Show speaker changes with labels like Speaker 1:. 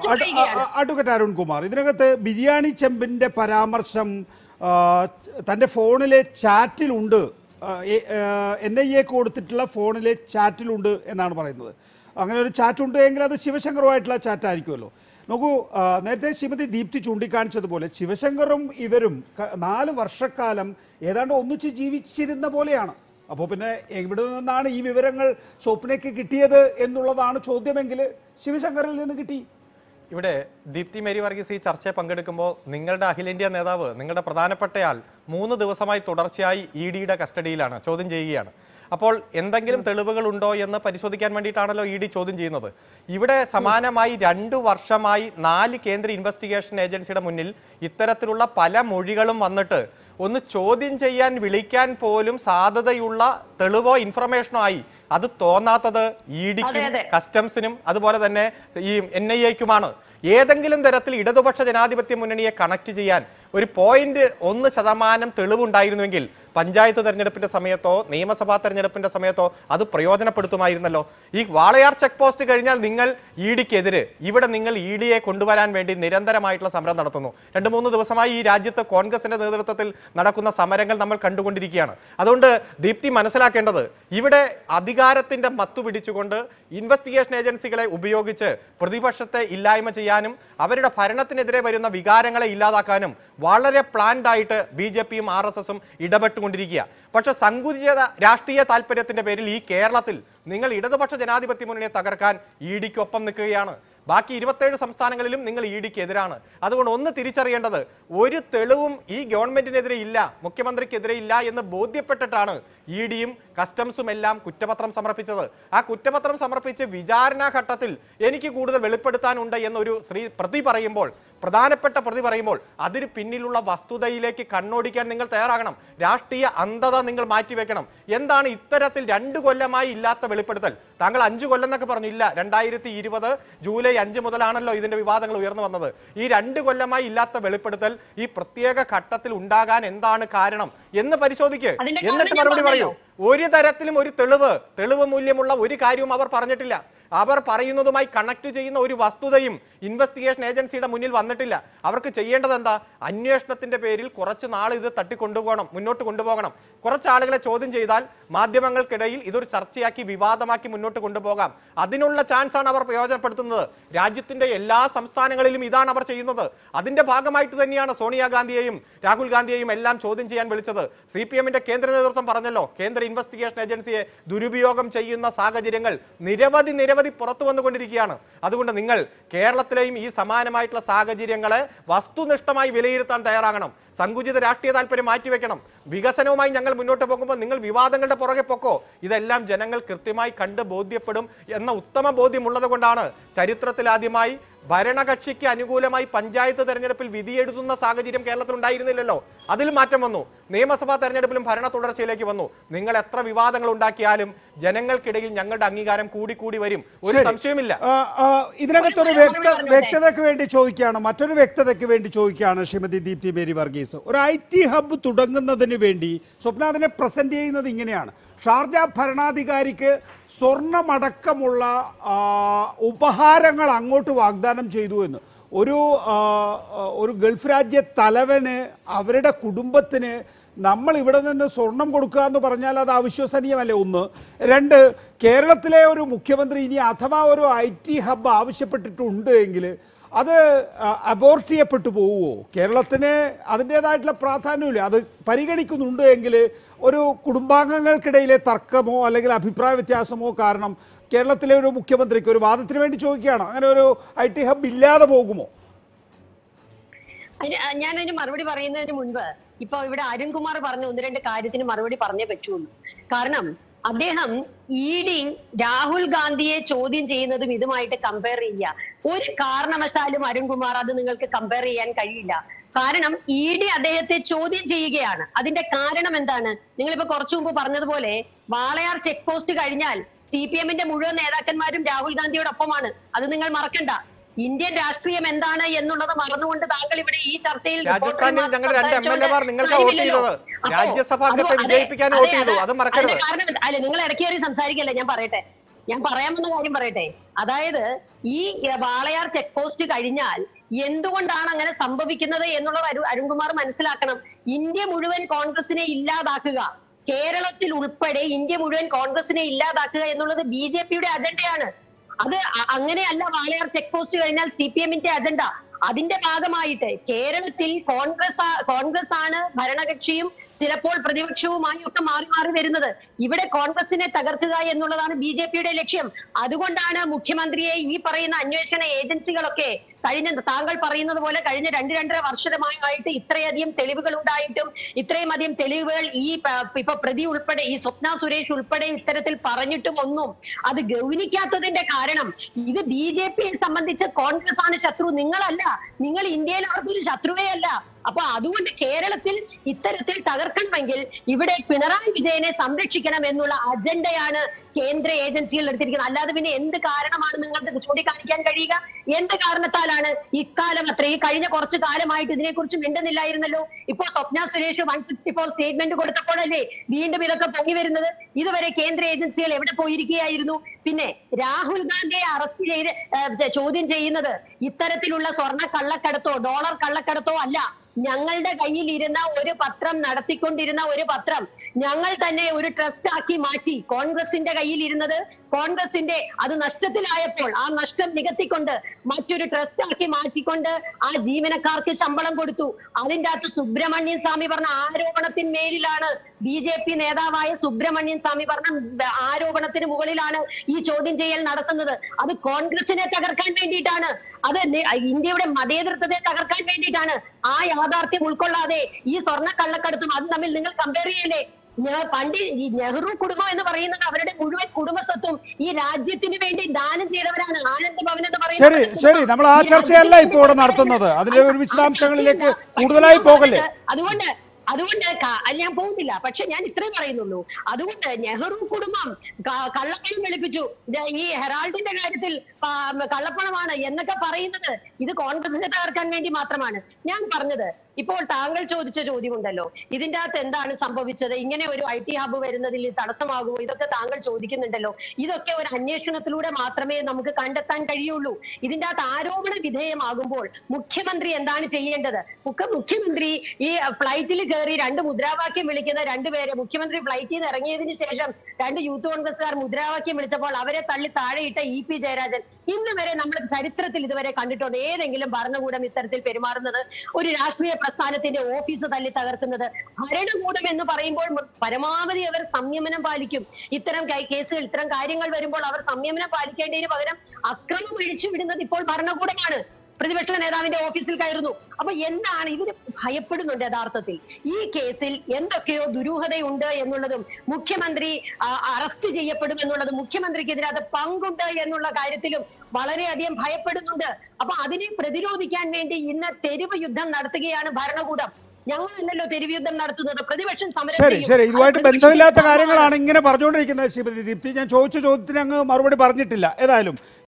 Speaker 1: പറയുകയാണ്
Speaker 2: അഡ്വക്കേറ്റ് അരുൺകുമാർ ഇതിനകത്ത് ബിരിയാണി ചെമ്പിന്റെ പരാമർശം ആ, തന്റെ ഫോണിലെ ചാറ്റിലുണ്ട് എൻ ഐ എക്ക് കൊടുത്തിട്ടുള്ള ഫോണിലെ ചാറ്റിലുണ്ട് എന്നാണ് പറയുന്നത് അങ്ങനെ ഒരു ചാറ്റ് ഉണ്ട് എങ്കിൽ അത് ശിവശങ്കറുമായിട്ടുള്ള ചാറ്റ് ആയിരിക്കുമല്ലോ നോക്കൂ ആ, നേരത്തെ ശ്രീമതി ദീപ്തി ചൂണ്ടിക്കാണിച്ചതുപോലെ ശിവശങ്കറും ഇവരും ക- നാല് വർഷക്കാലം ഏതാണ്ട് ഒന്നിച്ച് ജീവിച്ചിരുന്ന പോലെയാണ് അപ്പോൾ പിന്നെ എവിടെ നിന്നാണ് ഈ വിവരങ്ങൾ സ്വപ്നയ്ക്ക് കിട്ടിയത് എന്നുള്ളതാണ് ചോദ്യമെങ്കിൽ ശിവശങ്കറിൽ നിന്ന് കിട്ടി
Speaker 3: ഇവിടെ ദീപ്തി മേരി വർഗീസ് ഈ ചർച്ചയിൽ പങ്കെടുക്കുമ്പോൾ നിങ്ങളുടെ അഖിലേന്ത്യാ നേതാവ് നിങ്ങളുടെ പ്രധാനപ്പെട്ടയാൾ മൂന്ന് ദിവസമായി തുടർച്ചയായി ഇ ഡിയുടെ കസ്റ്റഡിയിലാണ് ചോദ്യം ചെയ്യുകയാണ് അപ്പോൾ എന്തെങ്കിലും തെളിവുകൾ ഉണ്ടോ എന്ന് പരിശോധിക്കാൻ വേണ്ടിയിട്ടാണല്ലോ ഇ ഡി ചോദ്യം ചെയ്യുന്നത് ഇവിടെ സമാനമായി രണ്ടു വർഷമായി നാല് കേന്ദ്ര ഇൻവെസ്റ്റിഗേഷൻ ഏജൻസിയുടെ മുന്നിൽ ഇത്തരത്തിലുള്ള പല മൊഴികളും വന്നിട്ട് ഒന്ന് ചോദ്യം ചെയ്യാൻ വിളിക്കാൻ പോലും സാധ്യതയുള്ള തെളിവോ ഇൻഫർമേഷനോ ആയി അത് തോന്നാത്തത് ഇ
Speaker 1: അതെ,
Speaker 3: ഡിക്കും
Speaker 1: അതെ.
Speaker 3: കസ്റ്റംസിനും അതുപോലെ തന്നെ ഈ എൻ ഐ എക്കുമാണ് ഏതെങ്കിലും തരത്തിൽ ഇടതുപക്ഷ ജനാധിപത്യ മുന്നണിയെ കണക്ട് ചെയ്യാൻ ഒരു പോയിന്റ് ഒന്ന് ശതമാനം തെളിവുണ്ടായിരുന്നുവെങ്കിൽ പഞ്ചായത്ത് തെരഞ്ഞെടുപ്പിന്റെ സമയത്തോ നിയമസഭാ തെരഞ്ഞെടുപ്പിന്റെ സമയത്തോ അത് പ്രയോജനപ്പെടുത്തുമായിരുന്നല്ലോ ഈ വാളയാർ ചെക്ക് പോസ്റ്റ് കഴിഞ്ഞാൽ നിങ്ങൾ ഇ ഡിക്കെതിരെ ഇവിടെ നിങ്ങൾ ഇ ഡിയെ കൊണ്ടുവരാൻ വേണ്ടി നിരന്തരമായിട്ടുള്ള സമരം നടത്തുന്നു രണ്ട് മൂന്ന് ദിവസമായി ഈ രാജ്യത്ത് കോൺഗ്രസിന്റെ നേതൃത്വത്തിൽ നടക്കുന്ന സമരങ്ങൾ നമ്മൾ കണ്ടുകൊണ്ടിരിക്കുകയാണ് അതുകൊണ്ട് ദീപ്തി മനസ്സിലാക്കേണ്ടത് ഇവിടെ അധികാരത്തിന്റെ മത്തു പിടിച്ചുകൊണ്ട് ഇൻവെസ്റ്റിഗേഷൻ ഏജൻസികളെ ഉപയോഗിച്ച് പ്രതിപക്ഷത്തെ ഇല്ലായ്മ ചെയ്യാനും അവരുടെ ഭരണത്തിനെതിരെ വരുന്ന വികാരങ്ങളെ ഇല്ലാതാക്കാനും വളരെ പ്ലാൻഡ് ആയിട്ട് ബി ജെ പിയും ആർ എസ് എസും ഇടപെട്ടുകൊണ്ടിരിക്കുക പക്ഷെ സങ്കുചിത രാഷ്ട്രീയ താല്പര്യത്തിന്റെ പേരിൽ ഈ കേരളത്തിൽ നിങ്ങൾ ഇടതുപക്ഷ ജനാധിപത്യ മുന്നണിയെ തകർക്കാൻ ഇ ഡിക്കൊപ്പം നിൽക്കുകയാണ് ബാക്കി ഇരുപത്തേഴ് സംസ്ഥാനങ്ങളിലും നിങ്ങൾ ഇ ഡിക്ക് എതിരാണ് അതുകൊണ്ട് ഒന്ന് തിരിച്ചറിയേണ്ടത് ഒരു തെളിവും ഈ ഗവൺമെന്റിനെതിരെ ഇല്ല മുഖ്യമന്ത്രിക്കെതിരെ ഇല്ല എന്ന് ബോധ്യപ്പെട്ടിട്ടാണ് ഇ ഡിയും കസ്റ്റംസും എല്ലാം കുറ്റപത്രം സമർപ്പിച്ചത് ആ കുറ്റപത്രം സമർപ്പിച്ച് വിചാരണാ ഘട്ടത്തിൽ എനിക്ക് കൂടുതൽ വെളിപ്പെടുത്താനുണ്ട് എന്നൊരു ശ്രീ പ്രതി പറയുമ്പോൾ പ്രധാനപ്പെട്ട പ്രതി പറയുമ്പോൾ അതിന് പിന്നിലുള്ള വസ്തുതയിലേക്ക് കണ്ണോടിക്കാൻ നിങ്ങൾ തയ്യാറാകണം രാഷ്ട്രീയ അന്ധത നിങ്ങൾ മാറ്റിവെക്കണം എന്താണ് ഇത്തരത്തിൽ രണ്ട് കൊല്ലമായി ഇല്ലാത്ത വെളിപ്പെടുത്തൽ താങ്കൾ അഞ്ചു കൊല്ലം എന്നൊക്കെ പറഞ്ഞു ഇല്ല രണ്ടായിരത്തി ഇരുപത് ജൂലൈ അഞ്ച് മുതലാണല്ലോ ഇതിന്റെ വിവാദങ്ങൾ ഉയർന്നു വന്നത് ഈ രണ്ട് കൊല്ലമായി ഇല്ലാത്ത വെളിപ്പെടുത്തൽ ഈ പ്രത്യേക ഘട്ടത്തിൽ ഉണ്ടാകാൻ എന്താണ് കാരണം എന്ന് പരിശോധിക്ക്
Speaker 1: അതിന്റെ കാരണം
Speaker 3: എന്നിട്ട്
Speaker 1: ഞാൻ
Speaker 3: മറുപടി പറയൂ
Speaker 1: പറഞ്ഞല്ലോ.
Speaker 3: ഒരു തരത്തിലും ഒരു തെളിവ് തെളിവ് മൂല്യമുള്ള ഒരു കാര്യവും അവർ പറഞ്ഞിട്ടില്ല അവർ പറയുന്നതുമായി കണക്ട് ചെയ്യുന്ന ഒരു വസ്തുതയും ഇൻവെസ്റ്റിഗേഷൻ ഏജൻസിയുടെ മുന്നിൽ വന്നിട്ടില്ല അവർക്ക് ചെയ്യേണ്ടത് എന്താ അന്വേഷണത്തിന്റെ പേരിൽ കുറച്ച് നാൾ ഇത് തട്ടിക്കൊണ്ടുപോകണം മുന്നോട്ട് കൊണ്ടുപോകണം കുറച്ച് ആളുകളെ ചോദ്യം ചെയ്താൽ മാധ്യമങ്ങൾക്കിടയിൽ ഇതൊരു ചർച്ചയാക്കി വിവാദമാക്കി മുന്നോട്ട് കൊണ്ടുപോകാം അതിനുള്ള ചാൻസ് ആണ് അവർ പ്രയോജനപ്പെടുത്തുന്നത് രാജ്യത്തിന്റെ എല്ലാ സംസ്ഥാനങ്ങളിലും ഇതാണ് അവർ ചെയ്യുന്നത് അതിന്റെ ഭാഗമായിട്ട് തന്നെയാണ് സോണിയാഗാന്ധിയെയും രാഹുൽ ഗാന്ധിയെയും എല്ലാം ചോദ്യം ചെയ്യാൻ വിളിച്ചത് സി പി എമ്മിന്റെ കേന്ദ്ര നേതൃത്വം പറഞ്ഞല്ലോ കേന്ദ്ര ഇൻവെസ്റ്റിഗേഷൻ ഏജൻസിയെ ദുരുപയോഗം ചെയ്യുന്ന സാഹചര്യങ്ങൾ നിരവധി നിരവധി പുറത്തു വന്നുകൊണ്ടിരിക്കുകയാണ് അതുകൊണ്ട് നിങ്ങൾ കേരളത്തിലെയും ഈ സമാനമായിട്ടുള്ള സാഹചര്യങ്ങളെ വസ്തുനിഷ്ഠമായി വിലയിരുത്താൻ തയ്യാറാകണം സങ്കുചിത രാഷ്ട്രീയ താല്പര്യം മാറ്റിവെക്കണം വികസനവുമായി ഞങ്ങൾ മുന്നോട്ട് പോകുമ്പോൾ നിങ്ങൾ വിവാദങ്ങളുടെ പുറകെ പൊക്കോ ഇതെല്ലാം ജനങ്ങൾ കൃത്യമായി കണ്ട് ബോധ്യപ്പെടും എന്ന ഉത്തമ ബോധ്യമുള്ളത് കൊണ്ടാണ് ചരിത്രത്തിലാദ്യമായി ഭരണകക്ഷിക്ക് അനുകൂലമായി പഞ്ചായത്ത് തെരഞ്ഞെടുപ്പിൽ വിധിയെഴുതുന്ന സാഹചര്യം കേരളത്തിൽ ഉണ്ടായിരുന്നില്ലല്ലോ അതിൽ മാറ്റം വന്നു നിയമസഭാ തെരഞ്ഞെടുപ്പിലും ഭരണ തുടർച്ചയിലേക്ക് വന്നു നിങ്ങൾ എത്ര വിവാദങ്ങൾ ഉണ്ടാക്കിയാലും ജനങ്ങൾക്കിടയിൽ ഞങ്ങളുടെ അംഗീകാരം കൂടി കൂടി വരും ഒരു
Speaker 2: ശരി.
Speaker 3: സംശയമില്ല
Speaker 2: ആ, ആ, ഇതിനകത്തൊരു
Speaker 1: ഒരു
Speaker 2: വ്യക്ത
Speaker 1: മറുപടി
Speaker 2: വ്യക്തതയ്ക്ക് വേണ്ടി ചോദിക്കുകയാണ് മറ്റൊരു വ്യക്തതയ്ക്ക് വേണ്ടി ചോദിക്കുകയാണ് ശ്രീമതി ദീപ്തി മേരി വർഗീസ് ഒരു ഐ ടി ഹബ്ബ് തുടങ്ങുന്നതിന് വേണ്ടി സ്വപ്ന അതിനെ പ്രസന്റ് ചെയ്യുന്നത് ഇങ്ങനെയാണ് ഷാർജ ഭരണാധികാരിക്ക് സ്വർണമടക്കമുള്ള ആ, ഉപഹാരങ്ങൾ അങ്ങോട്ട് വാഗ്ദാനം ചെയ്തു എന്ന് ഒരു ആ, ആ, ഒരു ഗൾഫ് രാജ്യ തലവന് അവരുടെ കുടുംബത്തിന് നമ്മൾ ഇവിടെ നിന്ന് സ്വർണം കൊടുക്കുക എന്ന് പറഞ്ഞാൽ അത് അവിശ്വസനീയമല്ലേ ഒന്ന് രണ്ട് കേരളത്തിലെ ഒരു മുഖ്യമന്ത്രി ഇനി അഥവാ ഒരു ഐ ടി ഹബ്ബ് ആവശ്യപ്പെട്ടിട്ടുണ്ട് എങ്കിൽ അത് അബോർട്ട് ചെയ്യപ്പെട്ടു പോവുമോ കേരളത്തിന് അതിൻ്റേതായിട്ടുള്ള പ്രാധാന്യമില്ല അത് പരിഗണിക്കുന്നുണ്ട് എങ്കിൽ ഒരു കുടുംബാംഗങ്ങൾക്കിടയിലെ തർക്കമോ അല്ലെങ്കിൽ അഭിപ്രായ വ്യത്യാസമോ കാരണം കേരളത്തിലെ ഒരു മുഖ്യമന്ത്രിക്ക് ഒരു വാദത്തിന് വേണ്ടി ചോദിക്കുകയാണ് അങ്ങനെ ഒരു ഐ ടി ഹബ്ബ് ഇല്ലാതെ പോകുമോ
Speaker 1: അതിന് ഞാൻ അതിന് മറുപടി പറയുന്നതിന് മുൻപ് ഇപ്പൊ ഇവിടെ അരുൺകുമാർ പറഞ്ഞ ഒന്ന് രണ്ട് കാര്യത്തിന് മറുപടി പറഞ്ഞേ പറ്റുള്ളൂ കാരണം അദ്ദേഹം ഇ ഡി രാഹുൽ ഗാന്ധിയെ ചോദ്യം ചെയ്യുന്നതും ഇതുമായിട്ട് കമ്പയർ ചെയ്യുക ഒരു കാരണവശാലും അരുൺകുമാർ അത് നിങ്ങൾക്ക് കമ്പയർ ചെയ്യാൻ കഴിയില്ല കാരണം ഇ ഡി അദ്ദേഹത്തെ ചോദ്യം ചെയ്യുകയാണ് അതിന്റെ കാരണം എന്താണ് നിങ്ങളിപ്പോ കുറച്ചു മുമ്പ് പറഞ്ഞതുപോലെ വാളയാർ ചെക്ക് പോസ്റ്റ് കഴിഞ്ഞാൽ സി പി എമ്മിന്റെ മുഴുവൻ നേതാക്കന്മാരും രാഹുൽ ഗാന്ധിയോടൊപ്പമാണ് അത് നിങ്ങൾ മറക്കണ്ട ഇന്ത്യൻ രാഷ്ട്രീയം എന്താണ് എന്നുള്ളത് മറന്നുകൊണ്ട് താങ്കൾ ഇവിടെ ഈ ചർച്ചയിൽ
Speaker 3: രാജസ്ഥാനിൽ
Speaker 1: റിപ്പോർട്ടർമാർ
Speaker 3: ഞങ്ങൾ രണ്ട് എം എൽ എമാർ
Speaker 1: സംസാരിച്ചുകൊണ്ട്
Speaker 3: നിങ്ങൾക്ക് വോട്ട്
Speaker 1: കാര്യമില്ലല്ലോ.
Speaker 3: ചെയ്തത്
Speaker 1: അപ്പോ-
Speaker 3: രാജ്യസഭാ അംഗത്തെ
Speaker 1: അപ്പോ അതെ,
Speaker 3: വിജയിപ്പിക്കാൻ
Speaker 1: അതെ,
Speaker 3: വോട്ട് ചെയ്തു
Speaker 1: അതെ.
Speaker 3: അത് മറക്കരുത്
Speaker 1: അതിന്റെ കാരണം എന്താ? അല്ല നിങ്ങൾ ഇടയ്ക്ക് കയറി സംസാരിക്കല്ലേ ഞാൻ പറയട്ടെ ഞാൻ പറയാൻ വന്ന കാര്യം പറയട്ടെ അതായത് ഈ എ, വാളയാർ ചെക്ക് പോസ്റ്റ് കഴിഞ്ഞാൽ എന്തുകൊണ്ടാണ് അങ്ങനെ സംഭവിക്കുന്നത് എന്നുള്ളത് അരു അരുൺകുമാർ മനസ്സിലാക്കണം ഇന്ത്യ മുഴുവൻ കോൺഗ്രസിനെ ഇല്ലാതാക്കുക കേരളത്തിൽ ഉൾപ്പെടെ ഇന്ത്യ മുഴുവൻ കോൺഗ്രസിനെ ഇല്ലാതാക്കുക എന്നുള്ളത് ബി ജെ പിയുടെ അജണ്ടയാണ് അത് അ- അങ്ങനെയല്ല വാളയാർ ചെക്ക് പോസ്റ്റ് കഴിഞ്ഞാൽ സി പി എമ്മിന്റെ അജണ്ട അതിന്റെ ഭാഗമായിട്ട് കേരളത്തിൽ കോൺഗ്രസ് ആ- കോൺഗ്രസ് ആണ് ഭരണകക്ഷിയും ചിലപ്പോൾ പ്രതിപക്ഷവുമായി ഒക്കെ മാറി മാറി വരുന്നത് ഇവിടെ കോൺഗ്രസിനെ തകർക്കുക എന്നുള്ളതാണ് ബി ജെ പിയുടെ ലക്ഷ്യം അതുകൊണ്ടാണ് മുഖ്യമന്ത്രിയെ ഈ പറയുന്ന അന്വേഷണ ഏജൻസികളൊക്കെ കഴിഞ്ഞ താങ്കൾ പറയുന്നത് പോലെ കഴിഞ്ഞ രണ്ട് രണ്ടര വർഷമായിട്ട് ഇത്രയധികം തെളിവുകൾ ഉണ്ടായിട്ടും ഇത്രയും അധികം തെളിവുകൾ ഈ പ- ഇപ്പൊ പ്രതി ഉൾപ്പെടെ ഈ സ്വപ്ന സുരേഷ് ഉൾപ്പെടെ ഇത്തരത്തിൽ പറഞ്ഞിട്ടും ഒന്നും അത് ഗൗനിക്കാത്തതിന്റെ കാരണം ഇത് ബി ജെ പിയെ സംബന്ധിച്ച് കോൺഗ്രസ് ആണ് ശത്രു നിങ്ങളല്ല നിങ്ങൾ ഇന്ത്യയിൽ അവർക്കൊരു ശത്രുവേ അല്ല അപ്പൊ അതുകൊണ്ട് കേരളത്തിൽ ഇത്തരത്തിൽ തകർക്കണമെങ്കിൽ ഇവിടെ പിണറായി വിജയനെ സംരക്ഷിക്കണം എന്നുള്ള അജണ്ടയാണ് കേന്ദ്ര ഏജൻസികൾ എടുത്തിരിക്കുന്നത് അല്ലാതെ പിന്നെ എന്ത് കാരണമാണ് നിങ്ങൾക്ക് ചൂണ്ടിക്കാണിക്കാൻ കഴിയുക എന്ത് കാരണത്താലാണ് ഇക്കാലം അത്ര ഈ കഴിഞ്ഞ കുറച്ചു കാലമായിട്ട് ഇതിനെക്കുറിച്ച് മിണ്ടുന്നില്ലായിരുന്നല്ലോ ഇപ്പോ Swapna Suresh one sixty four statement കൊടുത്തപ്പോഴല്ലേ വീണ്ടും ഇതൊക്കെ പൊങ്ങി വരുന്നത് ഇതുവരെ കേന്ദ്ര ഏജൻസികൾ എവിടെ പോയിരിക്കുകയായിരുന്നു പിന്നെ രാഹുൽ ഗാന്ധിയെ അറസ്റ്റ് ചെയ്ത് ഏഹ്, ചോദ്യം ചെയ്യുന്നത് ഇത്തരത്തിലുള്ള സ്വർണ്ണ കള്ളക്കടത്തോ ഡോളർ കള്ളക്കടത്തോ അല്ല ഞങ്ങളുടെ കയ്യിൽ ഇരുന്ന ഒരു പത്രം നടത്തിക്കൊണ്ടിരുന്ന ഒരു പത്രം ഞങ്ങൾ തന്നെ ഒരു ട്രസ്റ്റ് ആക്കി മാറ്റി കോൺഗ്രസിന്റെ കയ്യിൽ ഇരുന്നത് കോൺഗ്രസിന്റെ അത് നഷ്ടത്തിലായപ്പോൾ ആ നഷ്ടം നികത്തിക്കൊണ്ട് മറ്റൊരു ട്രസ്റ്റ് ആക്കി മാറ്റിക്കൊണ്ട് ആ ജീവനക്കാർക്ക് ശമ്പളം കൊടുത്തു അതിന്റെ അകത്ത് സുബ്രഹ്മണ്യൻ സ്വാമി പറഞ്ഞ ആരോപണത്തിന്മേലിലാണ് ബി ജെ പി നേതാവായ സുബ്രഹ്മണ്യൻ സ്വാമി പറഞ്ഞ ആരോപണത്തിന് മുകളിലാണ് ഈ ചോദ്യം ചെയ്യൽ നടത്തുന്നത് അത് കോൺഗ്രസിനെ തകർക്കാൻ വേണ്ടിയിട്ടാണ് അത് നി- ഇന്ത്യയുടെ മതേതരത്വത്തെ തകർക്കാൻ വേണ്ടിയിട്ടാണ് ആ യാഥാർത്ഥ്യം ഉൾക്കൊള്ളാതെ ഈ സ്വർണ്ണ കള്ളക്കടത്തും അത് തമ്മിൽ നിങ്ങൾ കമ്പയർ ചെയ്യല്ലേ ഞ- പണ്ട് ഈ നെഹ്റു കുടുംബം എന്ന് പറയുന്നത് അവരുടെ മുഴുവൻ കുടുംബ സ്വത്തും ഈ രാജ്യത്തിന് വേണ്ടി ദാനം ചെയ്തവരാണ് ആനന്ദ് ഭവൻ എന്ന്
Speaker 2: ശരി
Speaker 1: പറയുന്നത്
Speaker 2: ശരി നമ്മൾ ആ
Speaker 1: ഈ
Speaker 2: ചർച്ചയല്ല
Speaker 1: രാജ്യത്തിന്
Speaker 2: ഇപ്പോൾ ഇവിടെ
Speaker 1: വേണ്ടി
Speaker 2: നടത്തുന്നത് അതിന്റെ ഒരു
Speaker 1: ആ
Speaker 2: വിശദാംശങ്ങളിലേക്ക്
Speaker 1: ചർച്ചയില്ല.
Speaker 2: കൂടുതലായി
Speaker 1: പക്ഷേ
Speaker 2: പോകല്ലേ
Speaker 1: അതുകൊണ്ട് അതുകൊണ്ട് ക- അത് ഞാൻ പോകുന്നില്ല പക്ഷെ ഞാൻ ഇത്രയും പറയുന്നുള്ളൂ അതുകൊണ്ട് നെഹ്റു കുടുംബം ക- കള്ളപ്പണം വെളുപ്പിച്ചു ഇത് ഈ ഹെറാൾഡിന്റെ കാര്യത്തിൽ പ- കള്ളപ്പണമാണ് എന്നൊക്കെ പറയുന്നത് ഇത് കോൺഗ്രസിനെ തകർക്കാൻ വേണ്ടി മാത്രമാണ് ഞാൻ പറഞ്ഞത് ഇപ്പോൾ താങ്കൾ ചോദിച്ച ചോദ്യമുണ്ടല്ലോ ഇതിന്റെ അകത്ത് എന്താണ് സംഭവിച്ചത് ഇങ്ങനെ ഒരു ഐ ടി ഹബ്ബ് വരുന്നതിൽ തടസ്സമാകുമോ ഇതൊക്കെ താങ്കൾ ചോദിക്കുന്നുണ്ടല്ലോ ഇതൊക്കെ ഒരു അന്വേഷണത്തിലൂടെ മാത്രമേ നമുക്ക് കണ്ടെത്താൻ കഴിയുള്ളൂ ഇതിന്റെ അകത്ത് ആരോപണ വിധേയമാകുമ്പോൾ മുഖ്യമന്ത്രി എന്താണ് ചെയ്യേണ്ടത് മുഖ്യ- മുഖ്യമന്ത്രി ഈ ഫ്ലൈറ്റിൽ കയറി രണ്ട് മുദ്രാവാക്യം വിളിക്കുന്ന രണ്ടുപേരെ മുഖ്യമന്ത്രി ഫ്ലൈറ്റിൽ നിന്ന് ഇറങ്ങിയതിനു ശേഷം രണ്ട് യൂത്ത് കോൺഗ്രസ്സുകാർ മുദ്രാവാക്യം വിളിച്ചപ്പോൾ അവരെ തള്ളി താഴെയിട്ട ഇ പി ജയരാജൻ ഇന്ന് വരെ നമ്മൾ ചരിത്രത്തിൽ ഇതുവരെ കണ്ടിട്ടുണ്ട് ഏതെങ്കിലും ഭരണകൂടം ഇത്തരത്തിൽ പെരുമാറുന്നത് ഒരു രാഷ്ട്രീയ പ്രസ്ഥാനത്തിന്റെ ഓഫീസ് തല്ലി തകർക്കുന്നത് ഭരണകൂടം എന്ന് പറയുമ്പോൾ മ- പരമാവധി അവർ സംയമനം പാലിക്കും ഇത്തരം കൈ- കേസുകൾ ഇത്തരം കാര്യങ്ങൾ വരുമ്പോൾ അവർ സംയമനം പാലിക്കേണ്ടതിന് പകരം അക്രമം അഴിച്ചുവിടുന്നത് ഇപ്പോൾ ഭരണകൂടമാണ് പ്രതിപക്ഷ നേതാവിന്റെ ഓഫീസിൽ കയറുന്നു അപ്പൊ എന്താണ് ഇവര് ഭയപ്പെടുന്നുണ്ട് യഥാർത്ഥത്തിൽ ഈ കേസിൽ എന്തൊക്കെയോ ദുരൂഹതയുണ്ട് എന്നുള്ളതും മുഖ്യമന്ത്രി ആ, അറസ്റ്റ് ചെയ്യപ്പെടും എന്നുള്ളതും മുഖ്യമന്ത്രിക്കെതിരെ അത് പങ്കുണ്ട് എന്നുള്ള കാര്യത്തിലും വളരെയധികം ഭയപ്പെടുന്നുണ്ട് അപ്പൊ അതിനെ പ്രതിരോധിക്കാൻ വേണ്ടി ഇന്ന് തെരുവ് യുദ്ധം നടത്തുകയാണ് ഭരണകൂടം ഞങ്ങളല്ലല്ലോ തെരുവ് യുദ്ധം നടത്തുന്നത് പ്രതിപക്ഷം സമരം
Speaker 2: ശരി
Speaker 1: ചെയ്യും.
Speaker 2: ശരി
Speaker 1: അത്
Speaker 2: ഇതുമായിട്ട്
Speaker 1: പ്രതിപക്ഷത്തിന്റെ
Speaker 2: ബന്ധമില്ലാത്ത
Speaker 1: ഭാഗമാണ്.
Speaker 2: കാര്യങ്ങളാണ് ഇങ്ങനെ പറഞ്ഞുകൊണ്ടിരിക്കുന്നത് ശ്രീമതി ദീപ്തി ഞാൻ ചോദിച്ച ചോദ്യത്തിന് അങ്ങ് മറുപടി പറഞ്ഞിട്ടില്ല ഏതായാലും